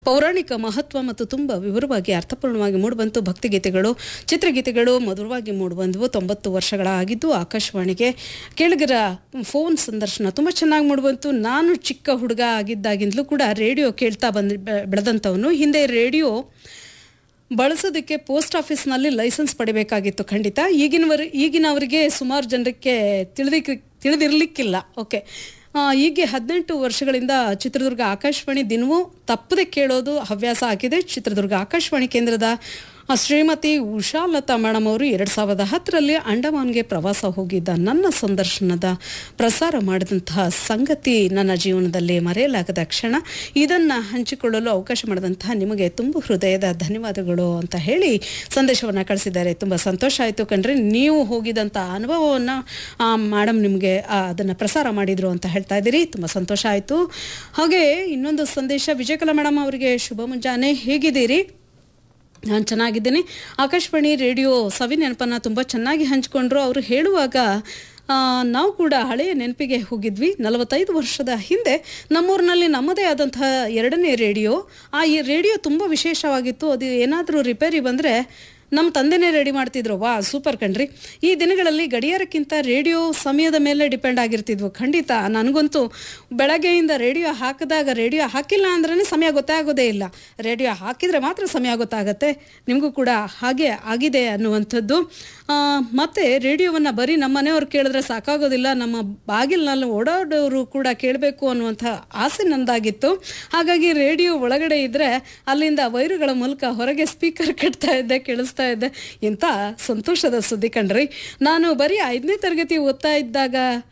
ಪೌರಾಣಿಕ ಮಹತ್ವ ಮತ್ತು ತುಂಬ ವಿವರವಾಗಿ ಅರ್ಥಪೂರ್ಣವಾಗಿ ಮೂಡಿಬಂತು ಭಕ್ತಿಗೀತೆಗಳು ಚಿತ್ರಗೀತೆಗಳು ಮಧುರವಾಗಿ ಮೂಡಿಬಂದವು ತೊಂಬತ್ತು ವರ್ಷಗಳ ಆಗಿದ್ದು ಆಕಾಶವಾಣಿಗೆ ಕೇಳಿಗರ ಫೋನ್ ಸಂದರ್ಶನ ತುಂಬ ಚೆನ್ನಾಗಿ ಮೂಡಿಬಂತು ನಾನು ಚಿಕ್ಕ ಹುಡುಗ ಆಗಿದ್ದಾಗಿಂದಲೂ ಕೂಡ ರೇಡಿಯೋ ಕೇಳ್ತಾ ಬಂದು ಬೆ- ಬೆಳೆದಂಥವನು ಹಿಂದೆ ರೇಡಿಯೋ ಬಳಸೋದಕ್ಕೆ ಪೋಸ್ಟ್ ಆಫೀಸ್ನಲ್ಲಿ ಲೈಸೆನ್ಸ್ ಪಡಿಬೇಕಾಗಿತ್ತು ಖಂಡಿತ ಈಗಿನವರ ಈಗಿನವರಿಗೆ ಸುಮಾರು ಜನರಿಗೆ ತಿಳಿದಿ ತಿಳಿದಿರ್ಲಿಕ್ಕಿಲ್ಲ ಓಕೆ ಆ, ಹೀಗೆ ಹದಿನೆಂಟು ವರ್ಷಗಳಿಂದ ಚಿತ್ರದುರ್ಗ ಆಕಾಶವಾಣಿ ದಿನವೂ ತಪ್ಪದೆ ಕೇಳೋದು ಹವ್ಯಾಸ ಆಗಿದೆ ಚಿತ್ರದುರ್ಗ ಆಕಾಶವಾಣಿ ಕೇಂದ್ರದ ಆ, ಶ್ರೀಮತಿ ಉಷಾಲತಾ ಮೇಡಮ್ ಅವರು ಎರಡು ಸಾವಿರದ ಹತ್ತರಲ್ಲಿ ಅಂಡಮಾನ್ಗೆ ಪ್ರವಾಸ ಹೋಗಿದ್ದ ನನ್ನ ಸಂದರ್ಶನದ ಪ್ರಸಾರ ಮಾಡಿದಂತಹ ಸಂಗತಿ ನನ್ನ ಜೀವನದಲ್ಲಿ ಮರೆಯಲಾಗದ ಕ್ಷಣ ಇದನ್ನು ಹಂಚಿಕೊಳ್ಳಲು ಅವಕಾಶ ಮಾಡಿದಂತಹ ನಿಮಗೆ ತುಂಬ ಹೃದಯದ ಧನ್ಯವಾದಗಳು ಅಂತ ಹೇಳಿ ಸಂದೇಶವನ್ನು ಕಳಿಸಿದ್ದಾರೆ ತುಂಬ ಸಂತೋಷ ಆಯಿತು ಕಣ್ರಿ ನೀವು ಹೋಗಿದಂಥ ಅನುಭವವನ್ನು ಮೇಡಮ್ ನಿಮಗೆ ಅದನ್ನು ಪ್ರಸಾರ ಮಾಡಿದರು ಅಂತ ಹೇಳ್ತಾ ಇದ್ದೀರಿ ತುಂಬ ಸಂತೋಷ ಆಯಿತು ಹಾಗೆ ಇನ್ನೊಂದು ಸಂದೇಶ ವಿಜಯಕಲಾ ಮೇಡಮ್ ಅವರಿಗೆ ಶುಭ ಮುಂಜಾನೆ ಹೇಗಿದ್ದೀರಿ ನಾನು ಚೆನ್ನಾಗಿದ್ದೀನಿ ಆಕಾಶವಾಣಿ ರೇಡಿಯೋ ಸವಿ ನೆನಪನ್ನು ತುಂಬ ಚೆನ್ನಾಗಿ ಹಂಚಿಕೊಂಡ್ರು ಅವರು ಹೇಳುವಾಗ ಆ, ನಾವು ಕೂಡ ಹಳೆಯ ನೆನಪಿಗೆ ಹೋಗಿದ್ವಿ ನಲವತ್ತೈದು ವರ್ಷದ ಹಿಂದೆ ನಮ್ಮೂರಿನಲ್ಲಿ ನಮ್ಮದೇ ಆದಂತಹ ಎರಡನೇ ರೇಡಿಯೋ ಆ ಈ ರೇಡಿಯೋ ತುಂಬ ವಿಶೇಷವಾಗಿತ್ತು ಅದು ಏನಾದರೂ ರಿಪೇರಿ ಬಂದರೆ ನಮ್ಮ ತಂದೆನೇ ರೆಡಿ ಮಾಡ್ತಿದ್ರು ವಾ ಸೂಪರ್ ಕಣ್ರಿ ಈ ದಿನಗಳಲ್ಲಿ ಗಡಿಯಾರಕ್ಕಿಂತ ರೇಡಿಯೋ ಸಮಯದ ಮೇಲೆ ಡಿಪೆಂಡ್ ಆಗಿರ್ತಿದ್ವು ಖಂಡಿತ ನನಗಂತೂ ಬೆಳಗ್ಗೆಯಿಂದ ರೇಡಿಯೋ ಹಾಕಿದಾಗ ರೇಡಿಯೋ ಹಾಕಿಲ್ಲ ಅಂದ್ರೇ ಸಮಯ ಗೊತ್ತಾಗೋದೇ ಇಲ್ಲ ರೇಡಿಯೋ ಹಾಕಿದರೆ ಮಾತ್ರ ಸಮಯ ಗೊತ್ತಾಗತ್ತೆ ನಿಮಗೂ ಕೂಡ ಹಾಗೆ ಆಗಿದೆ ಅನ್ನುವಂಥದ್ದು ಆ, ಮತ್ತೆ ರೇಡಿಯೋವನ್ನು ಬರೀ ನಮ್ಮ ಮನೆಯವ್ರು ಕೇಳಿದ್ರೆ ಸಾಕಾಗೋದಿಲ್ಲ ನಮ್ಮ ಬಾಗಿಲಿನಲ್ಲಿ ಓಡಾಡೋರು ಕೂಡ ಕೇಳಬೇಕು ಅನ್ನುವಂಥ ಆಸೆ ನಂದಾಗಿತ್ತು ಹಾಗಾಗಿ ರೇಡಿಯೋ ಒಳಗಡೆ ಇದ್ದರೆ ಅಲ್ಲಿಂದ ವೈರುಗಳ ಮೂಲಕ ಹೊರಗೆ ಸ್ಪೀಕರ್ ಕಟ್ತಾ ಇದ್ದೆ ಕೇಳಿಸ್ತಾ ಇದ್ದೆ ಇಂಥ ಸಂತೋಷದ ಸುದ್ದಿ ಕಣ್ರಿ ನಾನು ಬರೀ ಐದನೇ ತರಗತಿ ಓದ್ತಾ ಇದ್ದಾಗ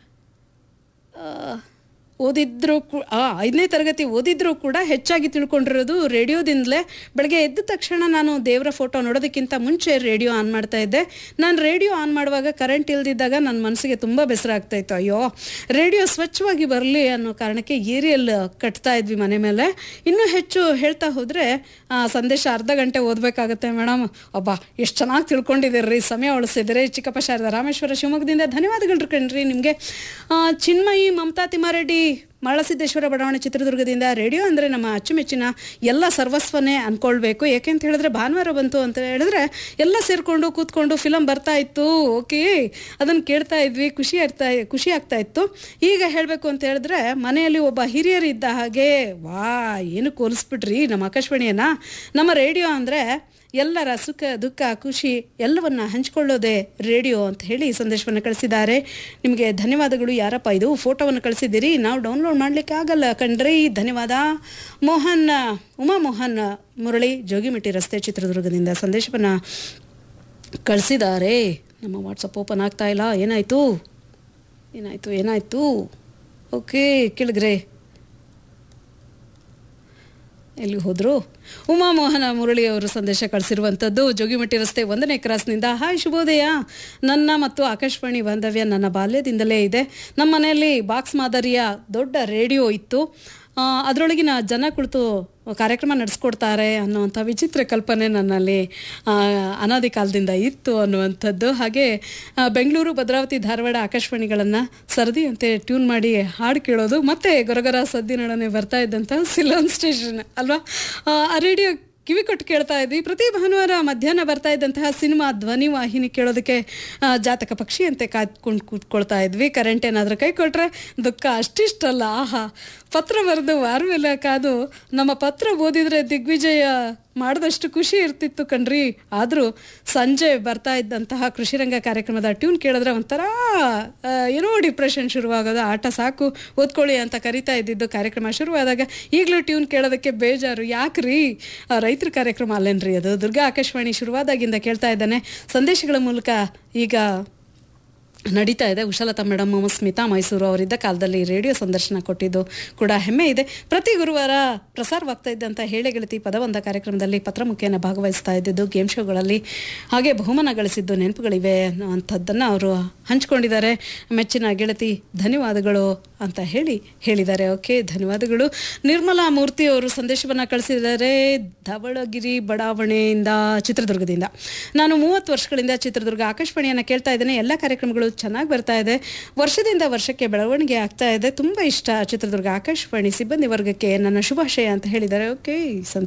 ಆ, ಓದಿದ್ರು ಕೂ ಆ, ಐದನೇ ತರಗತಿ ಓದಿದ್ರು ಕೂಡ ಹೆಚ್ಚಾಗಿ ತಿಳ್ಕೊಂಡಿರೋದು ರೇಡಿಯೋದಿಂದಲೇ ಬೆಳಗ್ಗೆ ಎದ್ದ ತಕ್ಷಣ ನಾನು ದೇವರ ಫೋಟೋ ನೋಡೋದಕ್ಕಿಂತ ಮುಂಚೆ ರೇಡಿಯೋ ಆನ್ ಮಾಡ್ತಾ ಇದ್ದೆ ನಾನು ರೇಡಿಯೋ ಆನ್ ಮಾಡುವಾಗ ಕರೆಂಟ್ ಇಲ್ದಿದ್ದಾಗ ನನ್ನ ಮನಸ್ಸಿಗೆ ತುಂಬ ಬೇಸರ ಆಗ್ತಾ ಇತ್ತು ಅಯ್ಯೋ ರೇಡಿಯೋ ಸ್ವಚ್ಛವಾಗಿ ಬರಲಿ ಅನ್ನೋ ಕಾರಣಕ್ಕೆ ಏರಿಯಲ್ ಕಟ್ತಾ ಇದ್ವಿ ಮನೆ ಮೇಲೆ ಇನ್ನೂ ಹೆಚ್ಚು ಹೇಳ್ತಾ ಹೋದರೆ ಸಂದೇಶ ಅರ್ಧ ಗಂಟೆ ಓದಬೇಕಾಗತ್ತೆ ಮೇಡಮ್ ಒಬ್ಬ ಎಷ್ಟು ಚೆನ್ನಾಗಿ ತಿಳ್ಕೊಂಡಿದ್ದೀರಿ ಸಮಯ ಉಳಿಸಿದಿರಿ ಚಿಕ್ಕಪ್ಪ ಶಾರದಾ ರಾಮೇಶ್ವರ ಶಿವಮೊಗ್ಗದಿಂದ ಧನ್ಯವಾದಗಳು ಕಣ್ರಿ ನಿಮಗೆ ಚಿನ್ಮಯಿ ಮಮತಾ ತಿಮ್ಮಾರೆಡ್ಡಿ ಮಳಸಿದ್ದೇಶ್ವರ ಬಡಾವಣೆ ಚಿತ್ರದುರ್ಗದಿಂದ ರೇಡಿಯೋ ಅಂದರೆ ನಮ್ಮ ಅಚ್ಚುಮೆಚ್ಚಿನ ಎಲ್ಲ ಸರ್ವಸ್ವನೇ ಅಂದ್ಕೊಳ್ಬೇಕು ಯಾಕೆ ಅಂತ ಹೇಳಿದ್ರೆ ಭಾನುವಾರ ಬಂತು ಅಂತ ಹೇಳಿದ್ರೆ ಎಲ್ಲ ಸೇರಿಕೊಂಡು ಕೂತ್ಕೊಂಡು ಫಿಲಮ್ ಬರ್ತಾ ಇತ್ತು ಓಕೆ ಅದನ್ನು ಕೇಳ್ತಾ ಇದ್ವಿ ಖುಷಿ ಆಗ್ತಾ ಖುಷಿ ಆಗ್ತಾ ಇತ್ತು ಈಗ ಹೇಳಬೇಕು ಅಂತ ಹೇಳಿದ್ರೆ ಮನೆಯಲ್ಲಿ ಒಬ್ಬ ಹಿರಿಯರು ಇದ್ದ ಹಾಗೆ ವಾ ಏನು ಕೋಲಿಸ್ಬಿಟ್ರಿ ನಮ್ಮ ಆಕಾಶವಾಣಿಯನ್ನ ನಮ್ಮ ರೇಡಿಯೋ ಅಂದರೆ ಎಲ್ಲರ ಸುಖ ದುಃಖ ಖುಷಿ ಎಲ್ಲವನ್ನ ಹಂಚಿಕೊಳ್ಳೋದೇ ರೇಡಿಯೋ ಅಂತ ಹೇಳಿ ಸಂದೇಶವನ್ನು ಕಳಿಸಿದ್ದಾರೆ ನಿಮಗೆ ಧನ್ಯವಾದಗಳು ಯಾರಪ್ಪ ಇದು ಫೋಟೋವನ್ನು ಕಳಿಸಿದ್ದೀರಿ ನಾವು ಡೌನ್ಲೋಡ್ ಮಾಡಲಿಕ್ಕೆ ಆಗಲ್ಲ ಕಣ್ರಿ ಧನ್ಯವಾದ ಮೋಹನ್ ಉಮಾ ಮೋಹನ್ ಮುರಳಿ ಜೋಗಿಮಿಟ್ಟಿ ರಸ್ತೆ ಚಿತ್ರದುರ್ಗದಿಂದ ಸಂದೇಶವನ್ನು ಕಳಿಸಿದ್ದಾರೆ ನಮ್ಮ ವಾಟ್ಸಪ್ ಓಪನ್ ಆಗ್ತಾ ಇಲ್ಲ ಏನಾಯಿತು ಏನಾಯಿತು ಏನಾಯಿತು ಓಕೆ ಕೇಳಿದ್ರೆ ಎಲ್ಲಿ ಹೋದ್ರು ಉಮಾಮೋಹನ ಮುರಳಿ ಅವರು ಸಂದೇಶ ಕಳಿಸಿರುವಂಥದ್ದು ಜೋಗಿಮಟ್ಟಿ ರಸ್ತೆ ಒಂದನೇ ಕ್ರಾಸ್ನಿಂದ ಹಾಯ್ ಶುಭೋದಯ ನನ್ನ ಮತ್ತು ಆಕಾಶವಾಣಿ ಬಾಂಧವ್ಯ ನನ್ನ ಬಾಲ್ಯದಿಂದಲೇ ಇದೆ ನಮ್ಮ ಮನೆಯಲ್ಲಿ ಬಾಕ್ಸ್ ಮಾದರಿಯ ದೊಡ್ಡ ರೇಡಿಯೋ ಇತ್ತು ಆ, ಅದರೊಳಗಿನ ಜನ ಕುಳಿತು ಕಾರ್ಯಕ್ರಮ ನಡೆಸ್ಕೊಡ್ತಾರೆ ಅನ್ನುವಂಥ ವಿಚಿತ್ರ ಕಲ್ಪನೆ ನನ್ನಲ್ಲಿ ಆ, ಅನಾದಿ ಕಾಲದಿಂದ ಇತ್ತು ಅನ್ನುವಂಥದ್ದು ಹಾಗೆ ಆ, ಬೆಂಗಳೂರು ಭದ್ರಾವತಿ ಧಾರವಾಡ ಆಕಾಶವಾಣಿಗಳನ್ನು ಸರದಿಯಂತೆ ಟ್ಯೂನ್ ಮಾಡಿ ಹಾಡು ಕೇಳೋದು ಮತ್ತೆ ಗೊರಗೊರ ಸದ್ದಿನೊಡನೆ ಬರ್ತಾ ಇದ್ದಂಥ ಸಿಲೋನ್ ಸ್ಟೇಷನ್ ಅಲ್ವಾ ಆ, ಆ ರೇಡಿಯೋ ಕಿವಿ ಕೊಟ್ಟು ಕೇಳ್ತಾ ಇದ್ವಿ ಪ್ರತಿ ಭಾನುವಾರ ಮಧ್ಯಾಹ್ನ ಬರ್ತಾ ಇದ್ದಂತಹ ಸಿನಿಮಾ ಧ್ವನಿ ವಾಹಿನಿ ಕೇಳೋದಕ್ಕೆ ಆ, ಜಾತಕ ಪಕ್ಷಿಯಂತೆ ಕಾಯ್ಕೊಂಡು ಕೂತ್ಕೊಳ್ತಾ ಇದ್ವಿ ಕರೆಂಟ್ ಏನಾದರೂ ಕೈ ಕೊಟ್ರೆ ದುಃಖ ಅಷ್ಟಿಷ್ಟಲ್ಲ ಆಹಾ ಪತ್ರ ಬರೆದು ವಾರವೆಲ್ಲ ಕಾದು ನಮ್ಮ ಪತ್ರ ಓದಿದ್ರೆ ದಿಗ್ವಿಜಯ ಮಾಡಿದಷ್ಟು ಖುಷಿ ಇರ್ತಿತ್ತು ಕಣ್ರಿ ಆದರೂ ಸಂಜೆ ಬರ್ತಾ ಇದ್ದಂತಹ ಕೃಷಿರಂಗ ಕಾರ್ಯಕ್ರಮದ ಟ್ಯೂನ್ ಕೇಳಿದ್ರೆ ಒಂಥರ ಆ, ಏನೋ ಡಿಪ್ರೆಷನ್ ಶುರುವಾಗೋದು ಆಟ ಸಾಕು ಓದ್ಕೊಳ್ಳಿ ಅಂತ ಕರಿತಾ ಇದ್ದಿದ್ದು ಕಾರ್ಯಕ್ರಮ ಶುರುವಾದಾಗ ಈಗಲೂ ಟ್ಯೂನ್ ಕೇಳೋದಕ್ಕೆ ಬೇಜಾರು ಯಾಕ್ರಿ ಆ, ರೈತರ ಕಾರ್ಯಕ್ರಮ ಅಲ್ಲೇನ್ರಿ ಅದು ದುರ್ಗಾ ಆಕಾಶವಾಣಿ ಶುರುವಾದಾಗಿಂದ ಕೇಳ್ತಾ ಇದ್ದಾನೆ ಸಂದೇಶಗಳ ಮೂಲಕ ಈಗ ನಡೀತಾ ಇದೆ ಉಷಾಲತಾ ಮೇಡಮ್ ಸ್ಮಿತಾ ಮೈಸೂರು ಅವರಿದ್ದ ಕಾಲದಲ್ಲಿ ರೇಡಿಯೋ ಸಂದರ್ಶನ ಕೊಟ್ಟಿದ್ದು ಕೂಡ ಹೆಮ್ಮೆ ಇದೆ ಪ್ರತಿ ಗುರುವಾರ ಪ್ರಸಾರವಾಗ್ತಾ ಇದ್ದಂಥ ಹೇಳೆ ಗೆಳತಿ ಪದವಂತ ಕಾರ್ಯಕ್ರಮದಲ್ಲಿ ಪತ್ರಮುಖಿಯನ್ನು ಭಾಗವಹಿಸ್ತಾ ಇದ್ದಿದ್ದು ಗೇಮ್ ಶೋಗಳಲ್ಲಿ ಹಾಗೆ ಬಹುಮಾನ ಗಳಿಸಿದ್ದು ನೆನಪುಗಳಿವೆ ಅನ್ನುವಂಥದ್ದನ್ನು ಅವರು ಹಂಚ್ಕೊಂಡಿದ್ದಾರೆ ಮೆಚ್ಚಿನ ಗೆಳತಿ ಧನ್ಯವಾದಗಳು ಅಂತ ಹೇಳಿ ಹೇಳಿದ್ದಾರೆ ಓಕೆ ಧನ್ಯವಾದಗಳು ನಿರ್ಮಲಾ ಮೂರ್ತಿ ಅವರು ಸಂದೇಶವನ್ನು ಕಳಿಸಿದ್ದಾರೆ ಧವಳಗಿರಿ ಬಡಾವಣೆಯಿಂದ ಚಿತ್ರದುರ್ಗದಿಂದ ನಾನು ಮೂವತ್ತು ವರ್ಷಗಳಿಂದ ಚಿತ್ರದುರ್ಗ ಆಕಾಶವಾಣಿಯನ್ನು ಕೇಳ್ತಾ ಇದ್ದೇನೆ ಎಲ್ಲ ಕಾರ್ಯಕ್ರಮಗಳು ಚೆನ್ನಾಗಿ ಬರ್ತಾ ಇದೆ ವರ್ಷದಿಂದ ವರ್ಷಕ್ಕೆ ಬೆಳವಣಿಗೆ ಆಗ್ತಾ ಇದೆ ತುಂಬ ಇಷ್ಟ ಚಿತ್ರದುರ್ಗ ಆಕಾಶವಾಣಿ ಸಿಬ್ಬಂದಿ ವರ್ಗಕ್ಕೆ ನನ್ನ ಶುಭಾಶಯ ಅಂತ ಹೇಳಿದ್ದಾರೆ ಓಕೆ